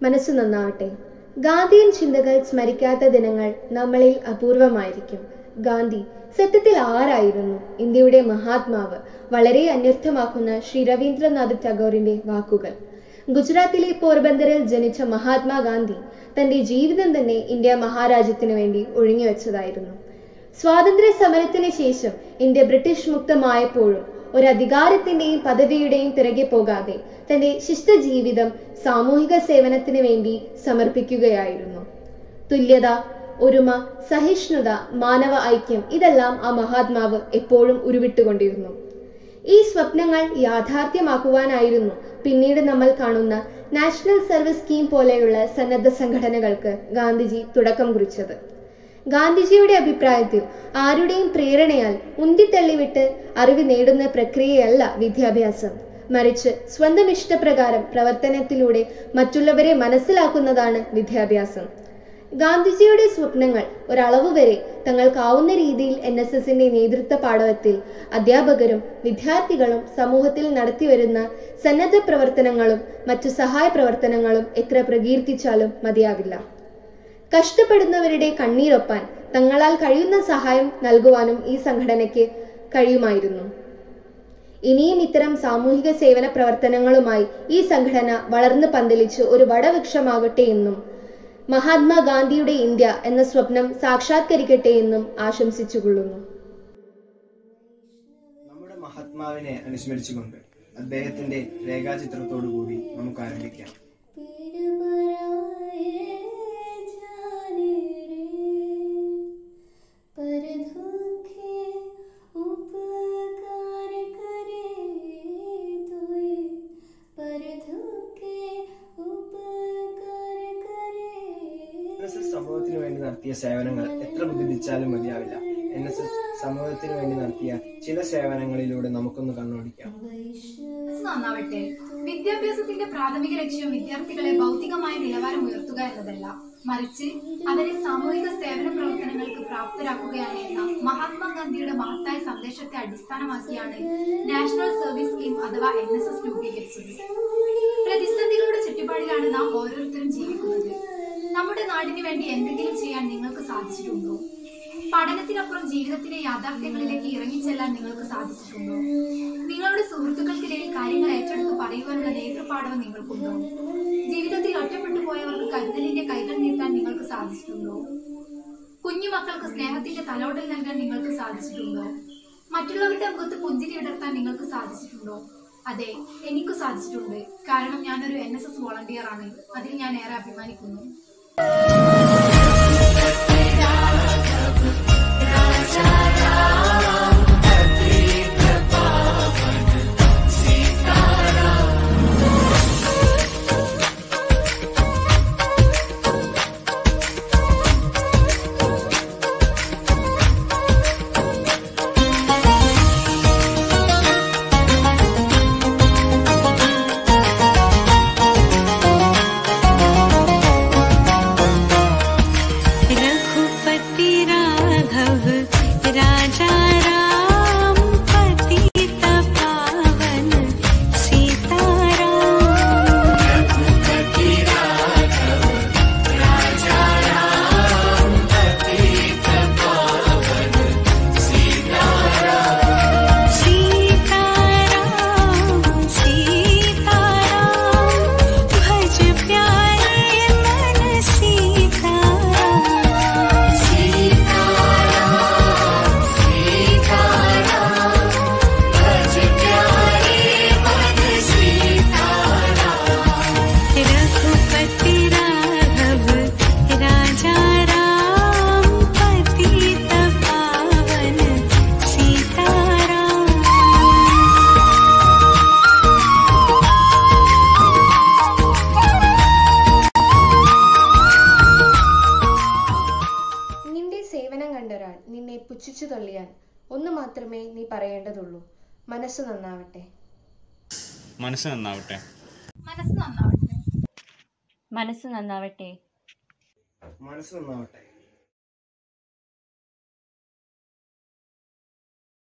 മനസ്സു നന്നാവട്ടെ ഗാന്ധിയൻ ചിന്തകൾ സ്മരിക്കാത്ത ദിനങ്ങൾ നമ്മളിൽ അപൂർവമായിരിക്കും ഗാന്ധി സത്യത്തിൽ ആരായിരുന്നു ഇന്ത്യയുടെ മഹാത്മാവ് വളരെ അന്വർത്ഥമാക്കുന്ന ശ്രീ രവീന്ദ്രനാഥ് ടാഗോറിന്റെ വാക്കുകൾ ഗുജറാത്തിലെ പോർബന്ദറിൽ ജനിച്ച മഹാത്മാഗാന്ധി തന്റെ ജീവിതം തന്നെ ഇന്ത്യ മഹാരാജ്യത്തിനു വേണ്ടി ഒഴിഞ്ഞുവെച്ചതായിരുന്നു സ്വാതന്ത്ര്യ സമരത്തിന് ശേഷം ഇന്ത്യ ബ്രിട്ടീഷ് മുക്തമായപ്പോഴും ഒരു അധികാരത്തിന്റെയും പദവിയുടെയും പിറകെ പോകാതെ തന്റെ ശിഷ്ടജീവിതം സാമൂഹിക സേവനത്തിന് വേണ്ടി സമർപ്പിക്കുകയായിരുന്നു തുല്യത ഒരുമ സഹിഷ്ണുത മാനവ ഐക്യം ഇതെല്ലാം ആ മഹാത്മാവ് എപ്പോഴും ഉരുവിട്ടുകൊണ്ടിരുന്നു ഈ സ്വപ്നങ്ങൾ യാഥാർത്ഥ്യമാക്കുവാനായിരുന്നു പിന്നീട് നമ്മൾ കാണുന്ന നാഷണൽ സർവീസ് സ്കീം പോലെയുള്ള സന്നദ്ധ സംഘടനകൾക്ക് ഗാന്ധിജി തുടക്കം കുറിച്ചത് ഗാന്ധിജിയുടെ അഭിപ്രായത്തിൽ ആരുടെയും പ്രേരണയാൽ ഉന്തിത്തള്ളിവിട്ട് അറിവ് നേടുന്ന പ്രക്രിയയല്ല വിദ്യാഭ്യാസം മറിച്ച് സ്വന്തം ഇഷ്ടപ്രകാരം പ്രവർത്തനത്തിലൂടെ മറ്റുള്ളവരെ മനസ്സിലാക്കുന്നതാണ് വിദ്യാഭ്യാസം ഗാന്ധിജിയുടെ സ്വപ്നങ്ങൾ ഒരളവ് വരെ തങ്ങൾക്കാവുന്ന രീതിയിൽ എൻ എസ് എസിന്റെ നേതൃത്വ പാഠവത്തിൽ അധ്യാപകരും വിദ്യാർത്ഥികളും സമൂഹത്തിൽ നടത്തിവരുന്ന സന്നദ്ധ പ്രവർത്തനങ്ങളും മറ്റു സഹായ പ്രവർത്തനങ്ങളും എത്ര പ്രകീർത്തിച്ചാലും മതിയാവില്ല കഷ്ടപ്പെടുന്നവരുടെ കണ്ണീരൊപ്പാൻ തങ്ങളാൽ കഴിയുന്ന സഹായം നൽകുവാനും ഈ സംഘടനയ്ക്ക് കഴിയുമായിരുന്നു ഇനിയും ഇത്തരം സാമൂഹിക സേവന പ്രവർത്തനങ്ങളുമായി ഈ സംഘടന വളർന്നു പന്തലിച്ച് ഒരു വടവൃക്ഷമാകട്ടെ എന്നും മഹാത്മാഗാന്ധിയുടെ ഇന്ത്യ എന്ന സ്വപ്നം സാക്ഷാത്കരിക്കട്ടെ എന്നും ആശംസിച്ചുകൊള്ളുന്നു നമ്മുടെ മഹാത്മാവിനെ അനുസ്മരിച്ചുകൊണ്ട് അദ്ദേഹത്തിന്റെ രേഖാചിത്രത്തോടു കൂടി നമുക്ക് ആരംഭിക്കാം എൻ എസ് എസ് സമൂഹത്തിന് വേണ്ടി നടത്തിയ സേവനങ്ങൾ എത്ര ബുദ്ധിച്ചാലും മതിയാവില്ല എൻ എസ് എസ് സമൂഹത്തിന് വേണ്ടി നടത്തിയ ചില സേവനങ്ങളിലൂടെ നമുക്കൊന്ന് കണ്ണോടിക്കാം മനസ്സ് നന്നാവട്ടെ വിദ്യാഭ്യാസത്തിന്റെ പ്രാഥമിക ലക്ഷ്യം വിദ്യാർത്ഥികളെ ഭൗതികമായ നിലവാരം ഉയർത്തുക എന്നതല്ല മറിച്ച് അവരെ സാമൂഹിക സേവന പ്രവർത്തനങ്ങൾക്ക് പ്രാപ്തരാക്കുകയാണ് എന്ന മഹാത്മാഗാന്ധിയുടെ മഹത്തായ സന്ദേശത്തെ അടിസ്ഥാനമാക്കിയാണ് നാഷണൽ സർവീസ് സ്കീം അഥവാ എൻ എസ് എസ് രൂപീകരിച്ചത് പ്രതിസന്ധികളുടെ ചുറ്റുപാടിലാണ് നാം ഓരോരുത്തരും ജീവിക്കുന്നത് നമ്മുടെ നാടിന് വേണ്ടി എന്തെങ്കിലും ചെയ്യാൻ നിങ്ങൾക്ക് സാധിച്ചിട്ടുണ്ടോ പഠനത്തിനപ്പുറം ജീവിതത്തിലെ യാഥാർത്ഥ്യങ്ങളിലേക്ക് ഇറങ്ങിച്ചെല്ലാൻ നിങ്ങൾക്ക് സാധിച്ചിട്ടുണ്ടോ നിങ്ങളുടെ സുഹൃത്തുക്കൾക്കിടയിൽ കാര്യങ്ങൾ ഏറ്റെടുത്ത് പറയുവാനുള്ള നേതൃപാഠവും നിങ്ങൾക്കുണ്ടോ ജീവിതത്തിൽ ഒറ്റപ്പെട്ടു പോയവർക്ക് കരുതലിന്റെ കൈകൾ നീട്ടാൻ നിങ്ങൾക്ക് സാധിച്ചിട്ടുണ്ടോ കുഞ്ഞു മക്കൾക്ക് സ്നേഹത്തിന്റെ തലോടൽ നൽകാൻ നിങ്ങൾക്ക് സാധിച്ചിട്ടുണ്ടോ മറ്റുള്ളവരുടെ മുഖത്ത് പുഞ്ചിരി വിടർത്താൻ നിങ്ങൾക്ക് സാധിച്ചിട്ടുണ്ടോ അതെ എനിക്ക് സാധിച്ചിട്ടുണ്ട് കാരണം ഞാനൊരു എൻ എസ് എസ് വോളണ്ടിയർ ആണ് അതിൽ ഞാൻ ഏറെ അഭിമാനിക്കുന്നു रघुपति राघव राजा राम पतित पावन सीताराम सीताराम सीताराम भज प्यारे मन सीताराम सीताराम सीताराम भज प्यारे मन सीताराम रघुपति राघव राजा राम पतित पावन सीताराम നിന്റെ സേവനം കണ്ടൊരാൾ നിന്നെ പുച്ഛിച്ചു തള്ളിയാൽ ഒന്ന് മാത്രമേ നീ പറയേണ്ടതുള്ളൂ മനസ്സ് നന്നാവട്ടെ മനസ്സ് നന്നാവട്ടെ മനസ്സ് നന്നാവട്ടെ മനസ്സ് നന്നാവട്ടെ മനസ്സ് നന്നാവട്ടെ